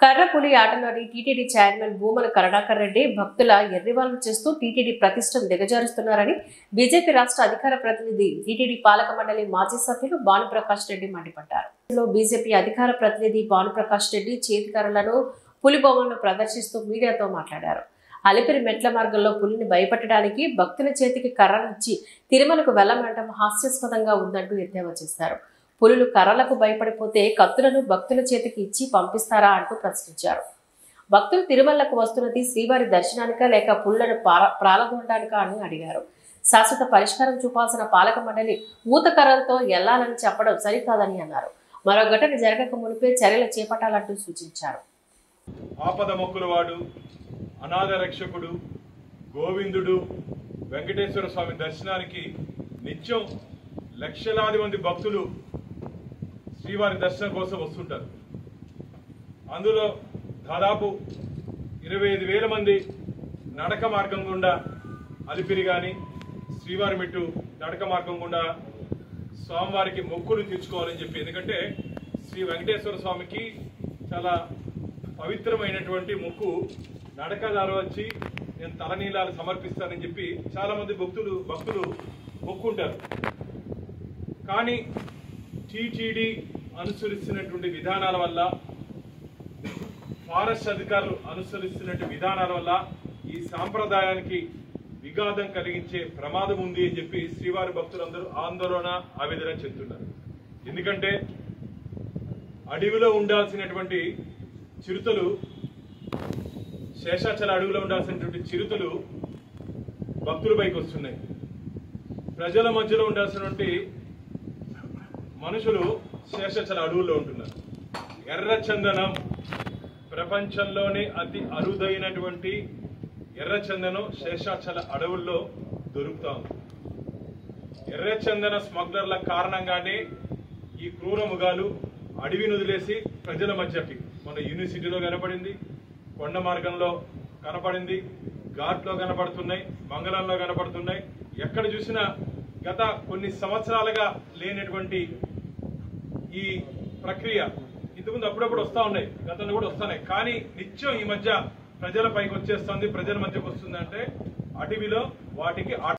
కర్రపులి ఆటలోని TTD chairman Bhumana Karunakar Reddy భక్తుల ఎర్రివాళ్లు చేస్తూ టీటీడీ ప్రతిష్టను దిగజారుస్తున్నారని బీజేపీ రాష్ట్ర అధికార ప్రతినిధి టీటీడీ పాలక మండలి మాజీ సభ్యులు భానుప్రకాష్ రెడ్డి మండిపడ్డారు ఇందులో బీజేపీ అధికార ప్రతినిధి భానుప్రకాష్ రెడ్డి చేతికర్రలను పులి బొమ్మలను ప్రదర్శిస్తూ మీడియాతో మాట్లాడారు అలిపిరి మెట్ల మార్గంలో పులిని భయపెట్టడానికి భక్తుల చేతికి కర్రలు ఇచ్చి తిరుమలకు వెళ్లమంటం హాస్యాస్పదంగా ఉందంటూ ఎద్దేవా చేశారు పులులు కర్రలకు భయపడిపోతే కత్తులను భక్తుల చేతికి ఇచ్చి పంపిస్తారా అంటూ ప్రశ్నించారు భక్తులు తిరుమలకు వస్తున్నది శ్రీవారి దర్శనానికా లేక పులులను పార- ప్రాలగొనడానికా అని అడిగారు శాశ్వత పరిష్కారం చూపాల్సిన పాలక మండలి ఊత కర్రలతో వెళ్లాలని చెప్పడం సరికాదని అన్నారు మరో ఘటన జరగక మునిపే చర్యలు చేపట్టాలంటూ సూచించారు ఆపద మొక్కులవాడు అనాథ రక్షకుడు గోవిందుడు వెంకటేశ్వర స్వామి దర్శనానికి నిత్యం లక్షలాది మంది భక్తులు శ్రీవారి దర్శనం కోసం వస్తుంటారు అందులో దాదాపు ఇరవై ఐదు వేల మంది నడక మార్గం గుండా అలిపిరి కానీ శ్రీవారి మెట్టు నడక మార్గం గుండా స్వామివారికి మొక్కులు తీర్చుకోవాలని చెప్పి ఎందుకంటే శ్రీ వెంకటేశ్వర స్వామికి చాలా పవిత్రమైనటువంటి మొక్కు నడకదారు వచ్చి నేను తలనీలాలు సమర్పిస్తానని చెప్పి చాలా మంది భక్తులు భక్తులు మొక్కుంటారు కానీ టీటీడీ అనుసరిస్తున్నటువంటి విధానాల వల్ల ఫారెస్ట్ అధికారులు అనుసరిస్తున్నటువంటి విధానాల వల్ల ఈ సాంప్రదాయానికి విఘాతం కలిగించే ప్రమాదం ఉంది అని చెప్పి శ్రీవారి భక్తులందరూ ఆందోళన ఆవేదన చెందుతున్నారు ఎందుకంటే అడవిలో ఉండాల్సినటువంటి చిరుతలు శేషాచల అడవిలో ఉండాల్సినటువంటి చిరుతలు భక్తుల పైకి వస్తున్నాయి ప్రజల మధ్యలో ఉండాల్సినటువంటి మనుషులు శేషాచల అడవుల్లో ఉంటున్నారు ఎర్రచందనం ప్రపంచంలోనే అతి అరుదైనటువంటి ఎర్రచందనం శేషాచల అడవుల్లో దొరుకుతా ఉంది ఎర్రచందన స్మగ్లర్ల కారణంగానే ఈ క్రూర మృగాలు అడవిని వదిలేసి ప్రజల మధ్యకి మన యూనివర్సిటీలో కనపడింది కొండ మార్గంలో కనపడింది ఘాట్లో కనపడుతున్నాయి మంగళంలో కనపడుతున్నాయి ఎక్కడ చూసినా గత కొన్ని సంవత్సరాలుగా లేనటువంటి ఈ ప్రక్రియ ఇంతకుముందు అప్పుడప్పుడు వస్తా ఉన్నాయి గతంలో కూడా వస్తున్నాయి కానీ నిత్యం ఈ మధ్య ప్రజల పైకి వచ్చేస్తుంది ప్రజల మధ్యకు వస్తుంది అంటే అడవిలో వాటికి